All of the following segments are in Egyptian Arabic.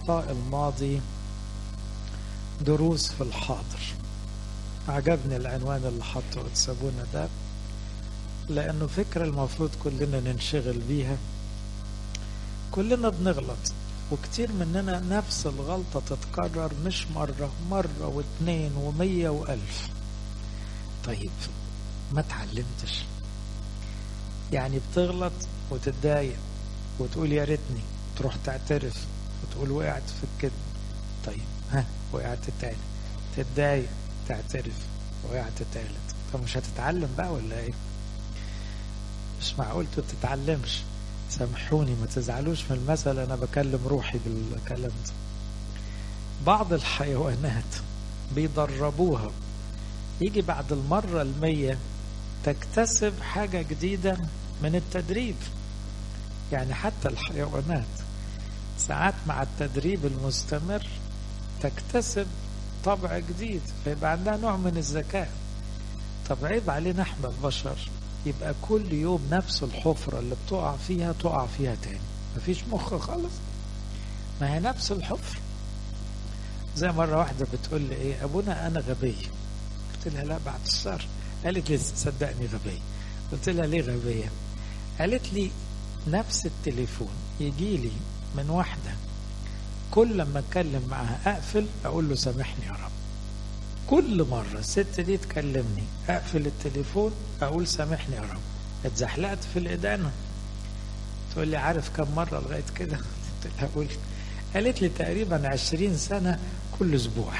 أخطاء الماضي دروس في الحاضر عجبني العنوان اللي حطه وتسابونا ده لأنه فكرة المفروض كلنا ننشغل بيها كلنا بنغلط وكتير مننا نفس الغلطة تتكرر مش مرة مرة واثنين ومية وألف طيب ما تعلمتش يعني بتغلط وتتضايق وتقول يا ريتني تروح تعترف وتقول وقعت في الكذب طيب ها وقعت تاني تتضايق تعترف وقعت تالت طب مش هتتعلم بقى ولا ايه مش معقول تتعلمش سامحوني ما تزعلوش من المثل انا بكلم روحي بالكلام ده بعض الحيوانات بيدربوها يجي بعد المرة المية تكتسب حاجة جديدة من التدريب يعني حتى الحيوانات ساعات مع التدريب المستمر تكتسب طبع جديد فيبقى عندها نوع من الذكاء طب عيب علينا احنا البشر يبقى كل يوم نفس الحفرة اللي بتقع فيها تقع فيها تاني مفيش مخ خالص ما هي نفس الحفرة زي مرة واحدة بتقول لي ايه ابونا انا غبي قلت لها لا بعد الشر قالت لي صدقني غبية قلت لها ليه غبية قالت لي نفس التليفون يجي لي من واحدة كل لما اتكلم معاها اقفل اقول له سامحني يا رب كل مرة الست دي تكلمني اقفل التليفون اقول سامحني يا رب اتزحلقت في الادانة تقول لي عارف كم مرة لغاية كده قلت لها قول قالت لي تقريبا عشرين سنة كل اسبوع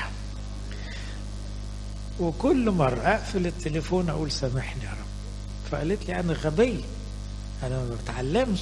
وكل مرة اقفل التليفون اقول سامحني يا رب فقالت لي انا غبي انا ما بتعلمش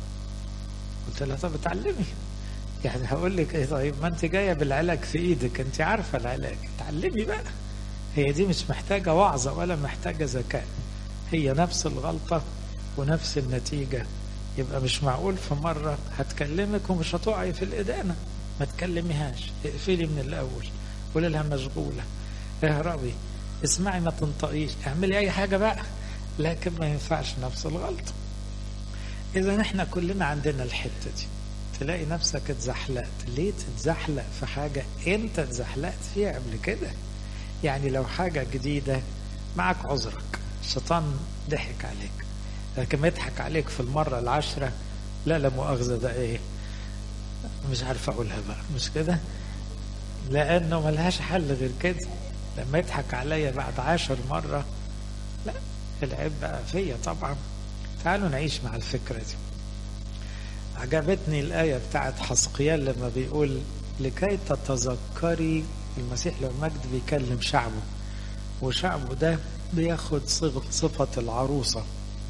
قلت لها طب اتعلمي يعني هقول لك ايه طيب ما انت جايه بالعلاج في ايدك انت عارفه العلاج اتعلمي بقى هي دي مش محتاجه وعظه ولا محتاجه ذكاء هي نفس الغلطه ونفس النتيجه يبقى مش معقول في مره هتكلمك ومش هتقعي في الادانه ما تكلميهاش اقفلي من الاول قولي لها مشغوله اهربي اسمعي ما تنطقيش اعملي اي حاجه بقى لكن ما ينفعش نفس الغلطه اذا احنا كلنا عندنا الحته دي تلاقي نفسك اتزحلقت ليه تتزحلق في حاجة انت اتزحلقت فيها قبل كده يعني لو حاجة جديدة معك عذرك الشيطان ضحك عليك لكن ما يضحك عليك في المرة العاشرة لا لا مؤاخذة ده ايه مش عارف اقولها بقى مش كده لانه ملهاش حل غير كده لما يضحك عليا بعد عشر مرة لا العيب بقى فيا طبعا تعالوا نعيش مع الفكرة دي عجبتني الآية بتاعت حسقيال لما بيقول لكي تتذكري المسيح له المجد بيكلم شعبه وشعبه ده بياخد صفة العروسة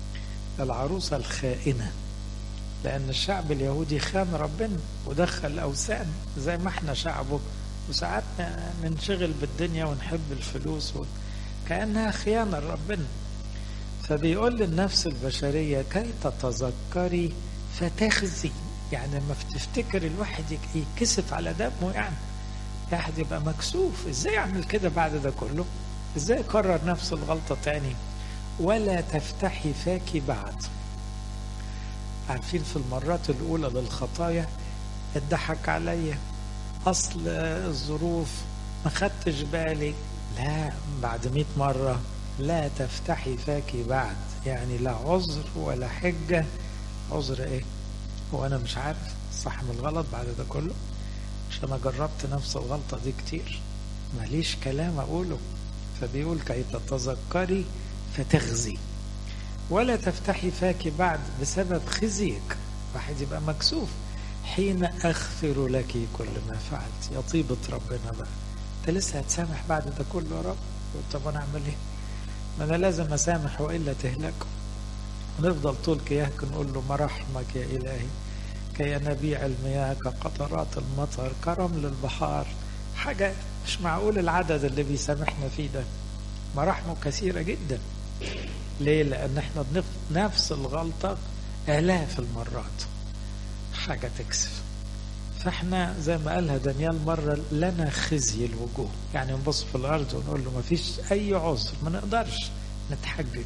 العروسة الخائنة لأن الشعب اليهودي خان ربنا ودخل أوثان زي ما احنا شعبه وساعات ننشغل بالدنيا ونحب الفلوس و... كأنها خيانة لربنا فبيقول للنفس البشرية كي تتذكري فتخزي يعني لما تفتكر الواحد يكسف على دمه يعني واحد يبقى مكسوف ازاي يعمل كده بعد ده كله ازاي يكرر نفس الغلطة تاني ولا تفتحي فاكي بعد عارفين في المرات الأولى للخطايا اتضحك عليا أصل الظروف ما خدتش بالي لا بعد مئة مرة لا تفتحي فاكي بعد يعني لا عذر ولا حجة عذر ايه هو انا مش عارف صح من الغلط بعد ده كله مش انا جربت نفس الغلطة دي كتير ماليش كلام اقوله فبيقول كي تتذكري فتخزي ولا تفتحي فاك بعد بسبب خزيك واحد يبقى مكسوف حين اغفر لك كل ما فعلت يا طيبة ربنا بقى انت لسه هتسامح بعد ده كله يا رب طب انا اعمل ايه ما انا لازم اسامح والا تهلكوا نفضل طول كياك نقول له مراحمك يا إلهي كي ينابيع المياه كقطرات المطر كرمل البحار حاجة مش معقول العدد اللي بيسامحنا فيه ده مراحمه كثيرة جدا ليه لأن احنا نفس الغلطة آلاف المرات حاجة تكسف فاحنا زي ما قالها دانيال مرة لنا خزي الوجوه يعني نبص في الأرض ونقول له ما فيش أي عذر ما نقدرش نتحجج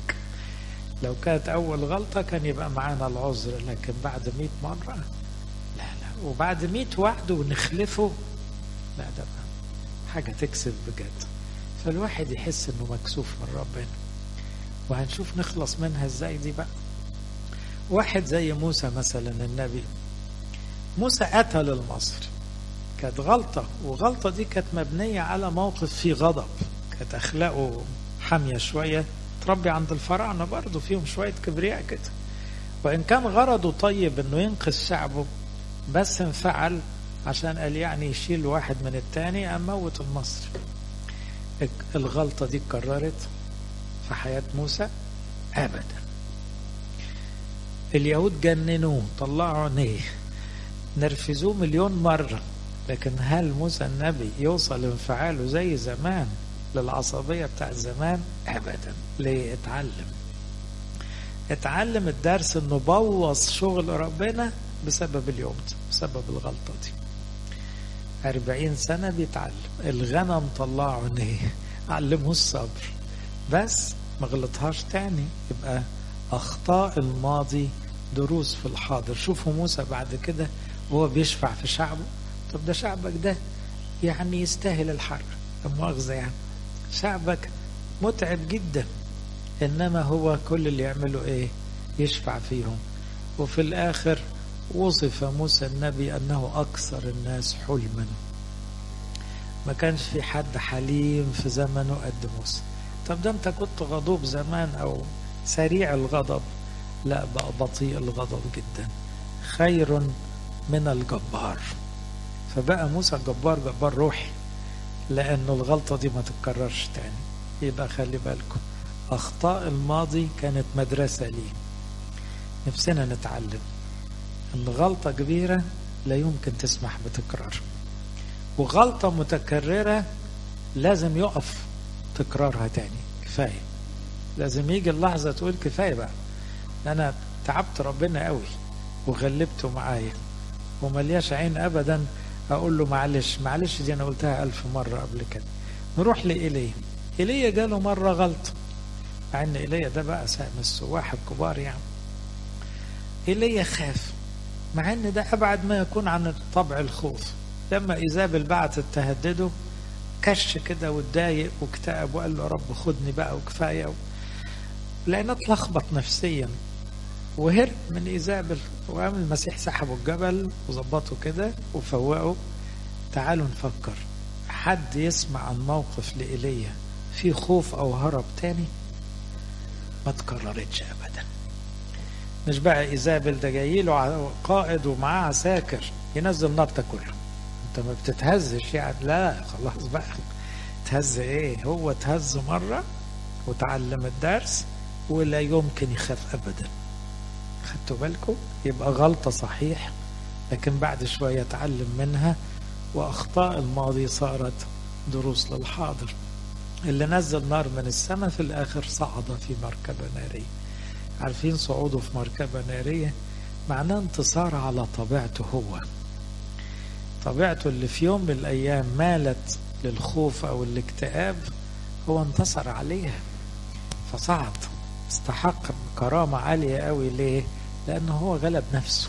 لو كانت أول غلطة كان يبقى معانا العذر لكن بعد مئة مرة لا لا وبعد مئة وعد ونخلفه لا ده بقى حاجة تكسب بجد فالواحد يحس انه مكسوف من ربنا وهنشوف نخلص منها ازاي دي بقى واحد زي موسى مثلا النبي موسى قتل المصري كانت غلطة وغلطة دي كانت مبنية على موقف فيه غضب كانت أخلاقه حامية شوية تربي عند الفراعنة برضه فيهم شوية كبرياء كده وإن كان غرضه طيب إنه ينقذ شعبه بس انفعل عشان قال يعني يشيل واحد من التاني قام موت المصري الغلطة دي اتكررت في حياة موسى أبدا اليهود جننوه طلعوا عينيه نرفزوه مليون مرة لكن هل موسى النبي يوصل انفعاله زي زمان للعصبية بتاعت زمان أبدا ليه اتعلم اتعلم الدرس انه بوظ شغل ربنا بسبب اليوم ده بسبب الغلطة دي أربعين سنة بيتعلم الغنم طلعوا عينيه علمه الصبر بس ما غلطهاش تاني يبقى أخطاء الماضي دروس في الحاضر شوفوا موسى بعد كده وهو بيشفع في شعبه طب ده شعبك ده يعني يستاهل الحرب مؤاخذة يعني شعبك متعب جدا إنما هو كل اللي يعمله إيه يشفع فيهم وفي الآخر وصف موسى النبي أنه أكثر الناس حلما ما كانش في حد حليم في زمنه قد موسى طب ده انت كنت غضوب زمان او سريع الغضب لا بقى بطيء الغضب جدا خير من الجبار فبقى موسى الجبار جبار روحي لأنه الغلطة دي ما تتكررش تاني يبقى خلي بالكم أخطاء الماضي كانت مدرسة لي نفسنا نتعلم أن غلطة كبيرة لا يمكن تسمح بتكرار وغلطة متكررة لازم يقف تكرارها تاني كفاية لازم يجي اللحظة تقول كفاية بقى أنا تعبت ربنا قوي وغلبته معايا وملياش عين أبدا أقول له معلش معلش دي أنا قلتها ألف مرة قبل كده نروح لإيليا إيليا جاله مرة غلط مع إن إيليا ده بقى من السواح الكبار يعني إيليا خاف مع إن ده أبعد ما يكون عن طبع الخوف لما إيزابل بعتت تهدده كش كده واتضايق واكتئب وقال له يا رب خدني بقى وكفايه و... لانه اتلخبط نفسيا وهرب من ايزابل وقام المسيح سحبه الجبل وظبطه كده وفوقه تعالوا نفكر حد يسمع عن موقف لإيليا في خوف او هرب تاني ما تكررتش ابدا مش بقى ايزابل ده جاي له قائد ومعاه عساكر ينزل نار كله انت ما بتتهزش يعني لا خلاص بقى تهز ايه هو تهز مرة وتعلم الدرس ولا يمكن يخاف ابدا خدتوا بالكم يبقى غلطة صحيح لكن بعد شوية اتعلم منها واخطاء الماضي صارت دروس للحاضر اللي نزل نار من السماء في الاخر صعد في مركبة نارية عارفين صعوده في مركبة نارية معناه انتصار على طبيعته هو طبيعته اللي في يوم من الأيام مالت للخوف أو الاكتئاب هو انتصر عليها فصعد استحق كرامة عالية قوي ليه؟ لأنه هو غلب نفسه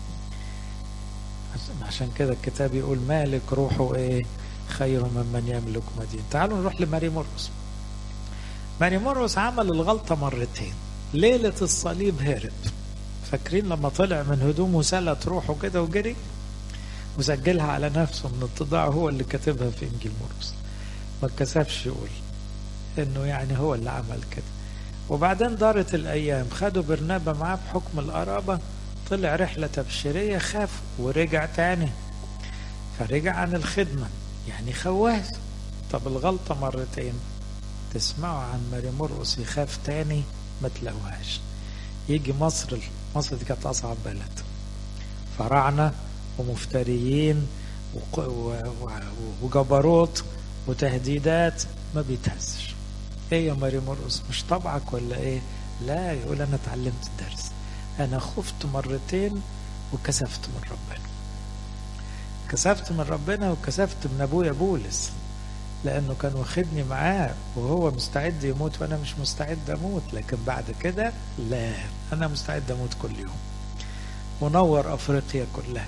عشان كده الكتاب يقول مالك روحه ايه خير ممن يملك مدينة تعالوا نروح لماري مرقس ماري مرقس عمل الغلطة مرتين ليلة الصليب هرب فاكرين لما طلع من هدومه سلت روحه كده وجري وسجلها على نفسه من اتضاعه هو اللي كاتبها في انجيل مرقس ما اتكسفش يقول انه يعني هو اللي عمل كده وبعدين دارت الايام خدوا برنابا معاه بحكم القرابه طلع رحله تبشيريه خاف ورجع تاني فرجع عن الخدمه يعني خواف طب الغلطه مرتين تسمعوا عن ماري مرقس يخاف تاني ما تلاقوهاش يجي مصر مصر دي كانت اصعب بلد فراعنه ومفتريين وجبروت وتهديدات ما بيتهزش ايه يا ماري مرقس مش طبعك ولا ايه لا يقول انا اتعلمت الدرس انا خفت مرتين وكسفت من ربنا كسفت من ربنا وكسفت من ابويا بولس لانه كان واخدني معاه وهو مستعد يموت وانا مش مستعد اموت لكن بعد كده لا انا مستعد اموت كل يوم ونور افريقيا كلها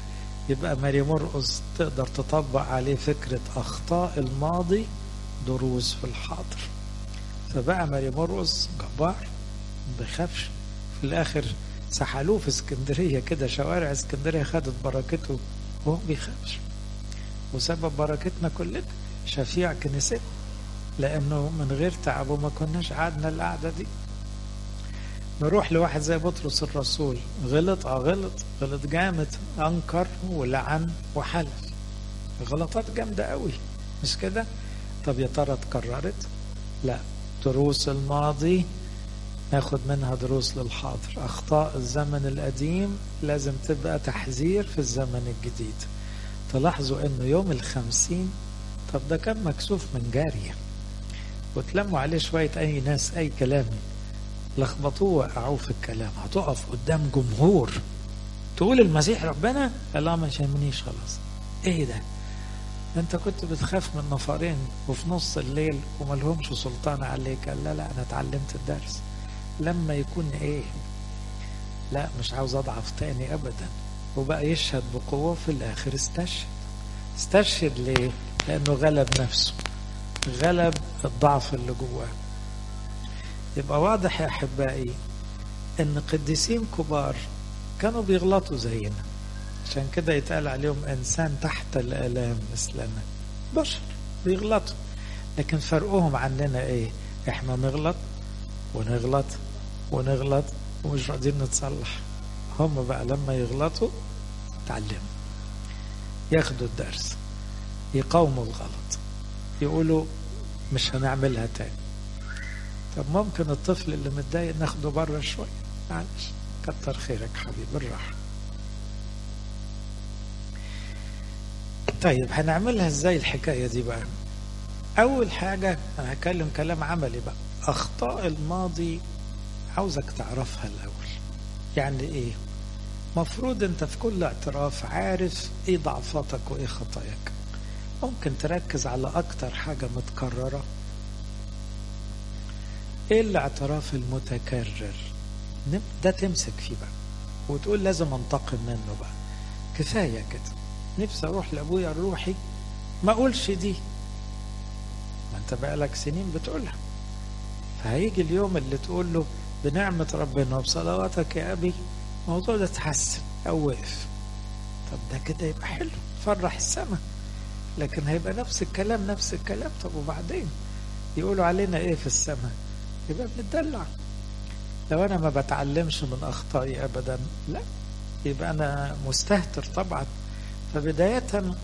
يبقى ماري مرقص تقدر تطبق عليه فكرة أخطاء الماضي دروس في الحاضر فبقى ماري مرقص جبار بخافش في الآخر سحلوه في اسكندرية كده شوارع اسكندرية خدت بركته وهو بيخافش وسبب بركتنا كلنا شفيع كنيستنا لأنه من غير تعبه ما كناش قعدنا القعدة دي نروح لواحد زي بطرس الرسول غلط اه غلط غلط جامد انكر ولعن وحلف غلطات جامده قوي مش كده طب يا ترى اتكررت لا دروس الماضي ناخد منها دروس للحاضر اخطاء الزمن القديم لازم تبقى تحذير في الزمن الجديد تلاحظوا انه يوم الخمسين طب ده كان مكسوف من جاريه وتلموا عليه شويه اي ناس اي كلام لخبطوه وقعوه في الكلام هتقف قدام جمهور تقول المسيح ربنا الله ما يهمنيش خلاص ايه ده انت كنت بتخاف من نفرين وفي نص الليل وملهمش سلطان عليك قال لا لا انا اتعلمت الدرس لما يكون ايه لا مش عاوز اضعف تاني ابدا وبقى يشهد بقوه في الاخر استشهد استشهد ليه لانه غلب نفسه غلب الضعف اللي جواه يبقى واضح يا احبائي ان قديسين كبار كانوا بيغلطوا زينا عشان كده يتقال عليهم انسان تحت الالام مثلنا بشر بيغلطوا لكن فرقهم عننا ايه احنا نغلط ونغلط ونغلط ومش راضيين نتصلح هم بقى لما يغلطوا تعلموا ياخدوا الدرس يقاوموا الغلط يقولوا مش هنعملها تاني طب ممكن الطفل اللي متضايق ناخده بره شويه معلش كتر خيرك حبيبي بالراحه طيب هنعملها ازاي الحكايه دي بقى اول حاجه انا هتكلم كلام عملي بقى اخطاء الماضي عاوزك تعرفها الاول يعني ايه مفروض انت في كل اعتراف عارف ايه ضعفاتك وايه خطاياك ممكن تركز على اكتر حاجه متكرره ايه الاعتراف المتكرر ده تمسك فيه بقى وتقول لازم انتقم منه بقى كفايه كده نفسي اروح لابويا الروحي ما اقولش دي ما انت بقالك سنين بتقولها فهيجي اليوم اللي تقول له بنعمة ربنا وبصلواتك يا أبي الموضوع ده اتحسن أو وقف طب ده كده يبقى حلو فرح السما لكن هيبقى نفس الكلام نفس الكلام طب وبعدين يقولوا علينا ايه في السماء يبقى بنتدلع لو انا ما بتعلمش من اخطائي ابدا لا يبقى انا مستهتر طبعا فبداية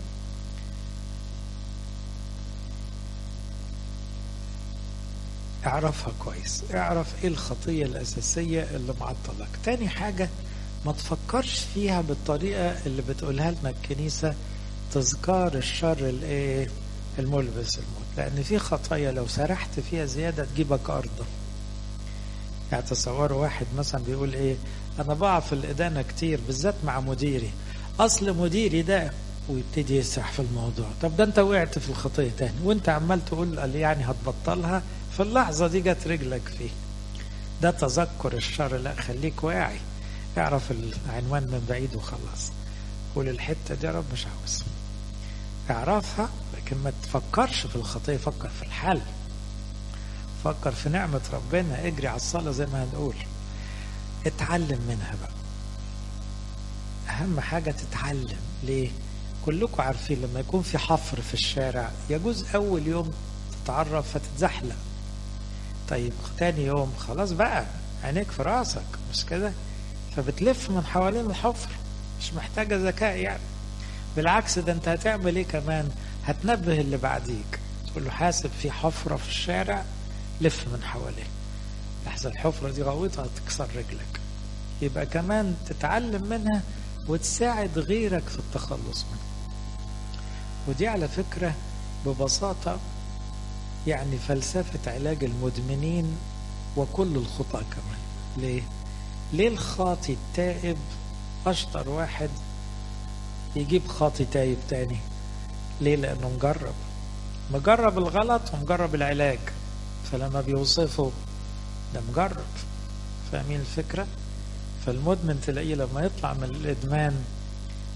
اعرفها كويس اعرف ايه الخطية الأساسية اللي معطلك تاني حاجة ما تفكرش فيها بالطريقة اللي بتقولها لنا الكنيسة تذكار الشر الايه الملبس الموت لأن في خطايا لو سرحت فيها زيادة تجيبك أرضا يعني تصوروا واحد مثلا بيقول ايه انا بقع في الادانه كتير بالذات مع مديري اصل مديري ده ويبتدي يسرح في الموضوع طب ده انت وقعت في الخطيه تاني وانت عمال تقول قال يعني هتبطلها في اللحظه دي جت رجلك فيه ده تذكر الشر لا خليك واعي اعرف العنوان من بعيد وخلاص قول الحته دي يا رب مش عاوز اعرفها لكن ما تفكرش في الخطيه فكر في الحل فكر في نعمة ربنا اجري على الصلاة زي ما هنقول اتعلم منها بقى أهم حاجة تتعلم ليه؟ كلكم عارفين لما يكون في حفر في الشارع يجوز أول يوم تتعرف فتتزحلق طيب تاني يوم خلاص بقى عينيك في راسك مش كده؟ فبتلف من حوالين الحفر مش محتاجة ذكاء يعني بالعكس ده انت هتعمل ايه كمان هتنبه اللي بعديك تقول له حاسب في حفرة في الشارع لف من حواليه لحظة الحفرة دي غويطة هتكسر رجلك يبقى كمان تتعلم منها وتساعد غيرك في التخلص منها ودي على فكرة ببساطة يعني فلسفة علاج المدمنين وكل الخطأ كمان ليه؟ ليه الخاطي التائب أشطر واحد يجيب خاطي تايب تاني ليه؟ لأنه مجرب مجرب الغلط ومجرب العلاج فلما بيوصفه ده مجرب فاهمين الفكرة فالمدمن تلاقيه لما يطلع من الإدمان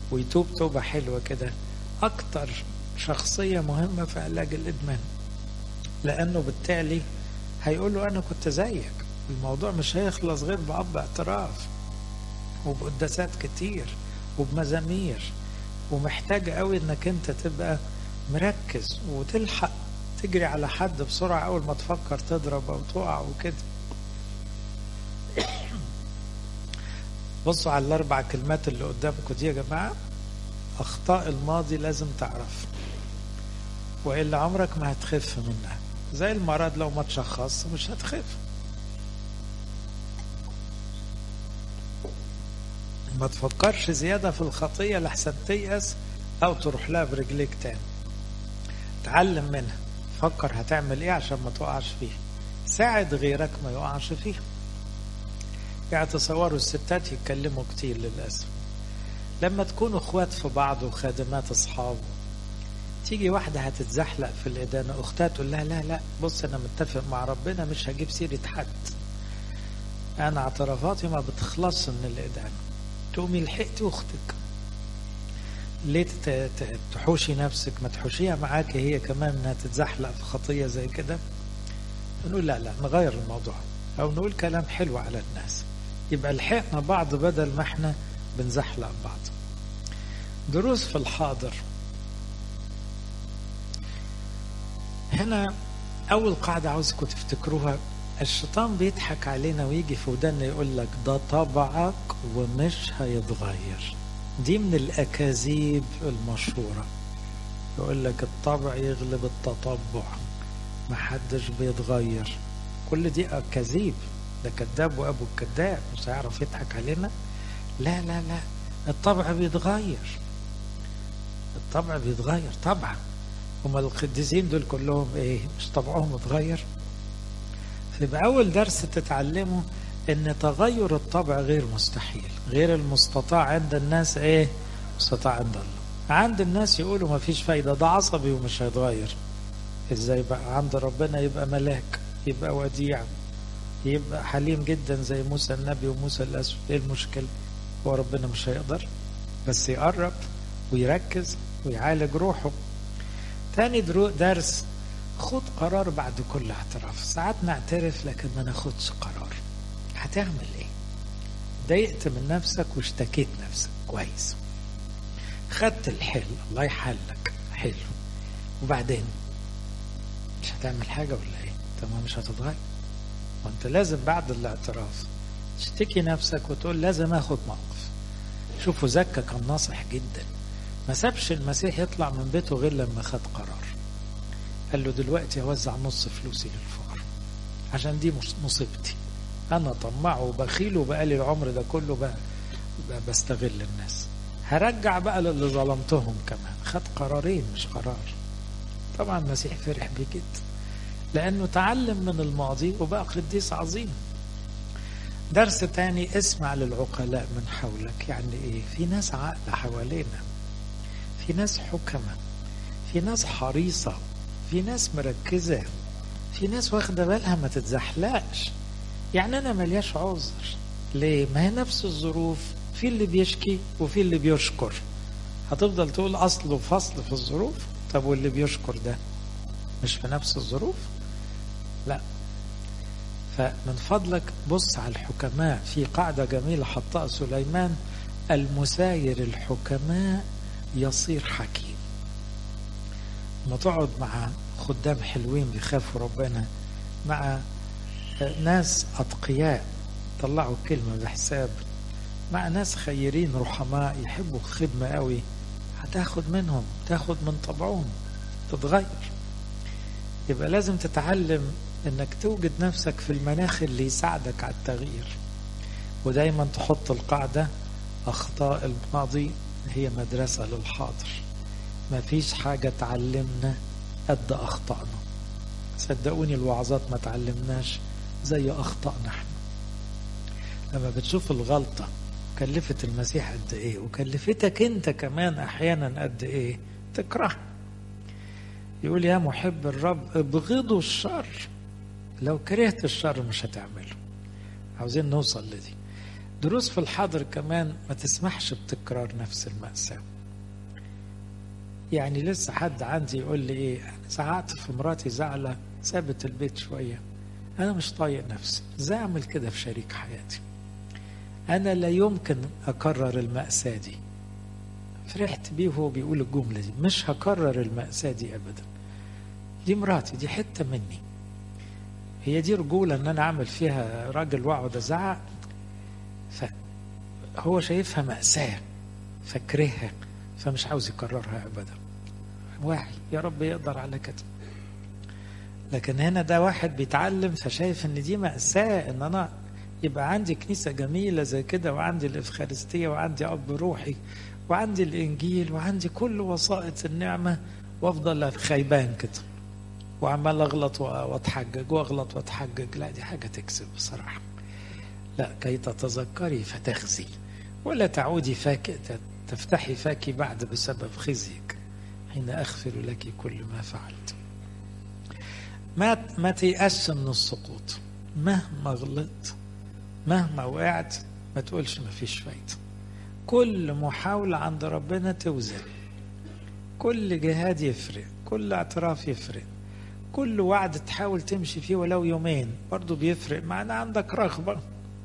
ويتوب توبة حلوة كده أكتر شخصية مهمة في علاج الإدمان لأنه بالتالي هيقول له أنا كنت زيك الموضوع مش هيخلص غير بأب اعتراف وبقداسات كتير وبمزامير ومحتاج قوي انك انت تبقى مركز وتلحق تجري على حد بسرعة أول ما تفكر تضرب أو تقع وكده بصوا على الأربع كلمات اللي قدامكم دي يا جماعة أخطاء الماضي لازم تعرف وإلا عمرك ما هتخف منها زي المرض لو ما تشخص مش هتخف ما تفكرش زيادة في الخطية لحسن تيأس أو تروح لها برجليك تاني تعلم منها فكر هتعمل ايه عشان ما تقعش فيه ساعد غيرك ما يقعش فيه يعني تصوروا الستات يتكلموا كتير للأسف لما تكونوا اخوات في بعض وخادمات اصحاب تيجي واحدة هتتزحلق في الإدانة أختها تقول لها لا لا بص أنا متفق مع ربنا مش هجيب سيرة حد أنا اعترافاتي ما بتخلصش من الإدانة تقومي لحقتي أختك ليه تحوشي نفسك ما تحوشيها معاك هي كمان انها تتزحلق في خطيه زي كده نقول لا لا نغير الموضوع او نقول كلام حلو على الناس يبقى لحقنا بعض بدل ما احنا بنزحلق بعض دروس في الحاضر هنا اول قاعده عاوزكم تفتكروها الشيطان بيضحك علينا ويجي في ودنا يقول لك ده طبعك ومش هيتغير دي من الأكاذيب المشهورة يقول لك الطبع يغلب التطبع محدش بيتغير كل دي أكاذيب ده كذاب وأبو الكذاب مش هيعرف يضحك علينا لا لا لا الطبع بيتغير الطبع بيتغير طبعا هما القديسين دول كلهم ايه مش طبعهم اتغير فيبقى أول درس تتعلمه ان تغير الطبع غير مستحيل غير المستطاع عند الناس ايه مستطاع عند الله عند الناس يقولوا ما فيش فايدة ده عصبي ومش هيتغير ازاي بقى عند ربنا يبقى ملاك يبقى وديع يبقى حليم جدا زي موسى النبي وموسى الأسود ايه المشكلة هو ربنا مش هيقدر بس يقرب ويركز ويعالج روحه تاني درس خد قرار بعد كل اعتراف ساعات نعترف لكن ما ناخدش قرار هتعمل ايه ضايقت من نفسك واشتكيت نفسك كويس خدت الحل الله يحلك حلو وبعدين مش هتعمل حاجة ولا ايه طب مش هتتغير وانت لازم بعد الاعتراف تشتكي نفسك وتقول لازم اخد موقف شوفوا زكا كان ناصح جدا ما سابش المسيح يطلع من بيته غير لما خد قرار قال له دلوقتي اوزع نص فلوسي للفقراء عشان دي مصيبتي انا طماع وبخيل وبقالي العمر ده كله بقى بستغل الناس هرجع بقى للي ظلمتهم كمان خد قرارين مش قرار طبعا المسيح فرح بيه جدا لانه تعلم من الماضي وبقى قديس عظيم درس تاني اسمع للعقلاء من حولك يعني ايه في ناس عاقله حوالينا في ناس حكمة في ناس حريصة في ناس مركزة في ناس واخدة بالها ما تتزحلقش يعني أنا ملياش عذر ليه؟ ما هي نفس الظروف في اللي بيشكي وفي اللي بيشكر هتفضل تقول أصل وفصل في الظروف طب واللي بيشكر ده مش في نفس الظروف لا فمن فضلك بص على الحكماء في قاعدة جميلة حطها سليمان المساير الحكماء يصير حكيم ما تقعد مع خدام حلوين بيخافوا ربنا مع ناس أتقياء طلعوا كلمة بحساب مع ناس خيرين رحماء يحبوا الخدمة قوي هتاخد منهم تاخد من طبعهم تتغير يبقى لازم تتعلم انك توجد نفسك في المناخ اللي يساعدك على التغيير ودايما تحط القاعدة أخطاء الماضي هي مدرسة للحاضر ما فيش حاجة تعلمنا قد أخطأنا صدقوني الوعظات ما تعلمناش زي أخطأنا احنا لما بتشوف الغلطة كلفت المسيح قد ايه وكلفتك انت كمان احيانا قد ايه تكره يقول يا محب الرب ابغضوا الشر لو كرهت الشر مش هتعمله عاوزين نوصل لدي دروس في الحاضر كمان ما تسمحش بتكرار نفس المأساة يعني لسه حد عندي يقول لي ايه انا زعقت في مراتي زعلة سابت البيت شوية انا مش طايق نفسي ازاي اعمل كده في شريك حياتي انا لا يمكن اكرر المأساة دي فرحت بيه وهو بيقول الجملة دي مش هكرر المأساة دي ابدا دي مراتي دي حتة مني هي دي رجولة ان انا اعمل فيها راجل واقعد ازعق فهو شايفها مأساة فكرهها فمش عاوز يكررها ابدا واعي يا رب يقدر على كده لكن هنا ده واحد بيتعلم فشايف ان دي مأساة ان انا يبقى عندي كنيسة جميلة زي كده وعندي الإفخارستية وعندي أب روحي وعندي الإنجيل وعندي كل وسائط النعمة وأفضل خيبان كده وعمال أغلط وأتحجج وأغلط وأتحجج لا دي حاجة تكسب بصراحة لا كي تتذكري فتخزي ولا تعودي فاك تفتحي فاك بعد بسبب خزيك حين أغفر لك كل ما فعلت ما ما تيأس من السقوط مهما غلطت مهما وقعت ما تقولش ما فيش فايدة كل محاولة عند ربنا توزن كل جهاد يفرق كل اعتراف يفرق كل وعد تحاول تمشي فيه ولو يومين برضه بيفرق معنى عندك رغبة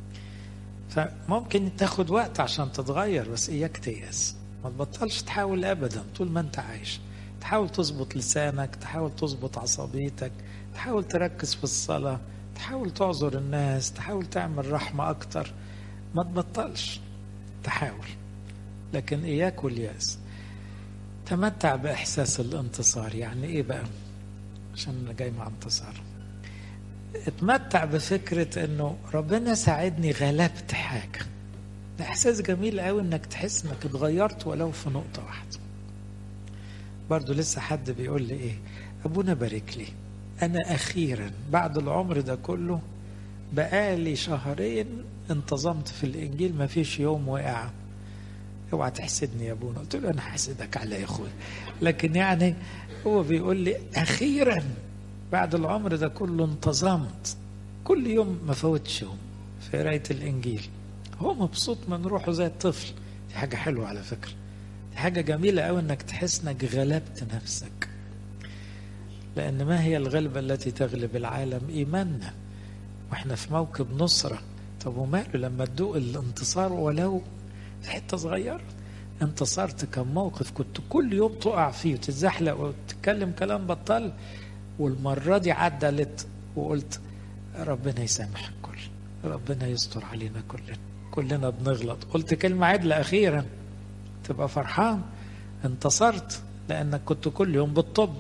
فممكن تاخد وقت عشان تتغير بس اياك تيأس ما تبطلش تحاول ابدا طول ما انت عايش تحاول تظبط لسانك تحاول تظبط عصبيتك تحاول تركز في الصلاة تحاول تعذر الناس تحاول تعمل رحمة أكتر ما تبطلش تحاول لكن إياك والياس تمتع بإحساس الانتصار يعني إيه بقى عشان أنا جاي مع انتصار اتمتع بفكرة انه ربنا ساعدني غلبت حاجة ده احساس جميل قوي انك تحس انك اتغيرت ولو في نقطة واحدة برضو لسه حد بيقول لي ايه ابونا بارك لي انا اخيرا بعد العمر ده كله بقالي شهرين انتظمت في الانجيل ما فيش يوم وقع اوعى تحسدني يا ابونا قلت له انا حاسدك على يا اخويا لكن يعني هو بيقول لي اخيرا بعد العمر ده كله انتظمت كل يوم ما فوتش يوم في قرايه الانجيل هو مبسوط من روحه زي الطفل دي حاجه حلوه على فكره دي حاجه جميله قوي انك تحس انك غلبت نفسك لان ما هي الغلبه التي تغلب العالم ايماننا واحنا في موكب نصره طب وماله لما تدوق الانتصار ولو في حته صغيره انتصرت كم موقف كنت كل يوم تقع فيه وتتزحلق وتتكلم كلام بطال والمرة دي عدلت وقلت ربنا يسامح الكل ربنا يستر علينا كلنا كلنا بنغلط قلت كلمة عدلة أخيرا تبقى فرحان انتصرت لأنك كنت كل يوم بالطب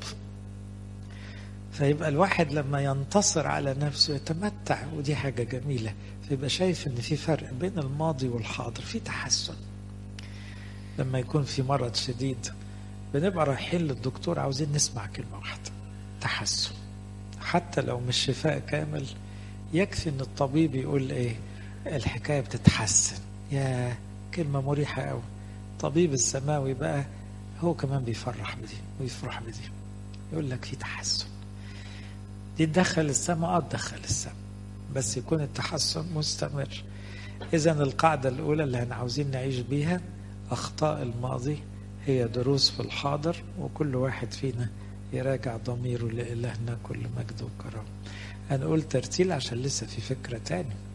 فيبقى الواحد لما ينتصر على نفسه يتمتع ودي حاجة جميلة فيبقى شايف ان في فرق بين الماضي والحاضر في تحسن لما يكون في مرض شديد بنبقى رايحين للدكتور عاوزين نسمع كلمة واحدة تحسن حتى لو مش شفاء كامل يكفي ان الطبيب يقول ايه الحكايه بتتحسن يا كلمه مريحه قوي الطبيب السماوي بقى هو كمان بيفرح بدي ويفرح بدي يقول لك في تحسن دي تدخل السماء اه تدخل السماء بس يكون التحسن مستمر اذا القاعده الاولى اللي احنا عاوزين نعيش بيها اخطاء الماضي هي دروس في الحاضر وكل واحد فينا يراجع ضميره لإلهنا كل مجد وكرم هنقول ترتيل عشان لسه في فكرة تاني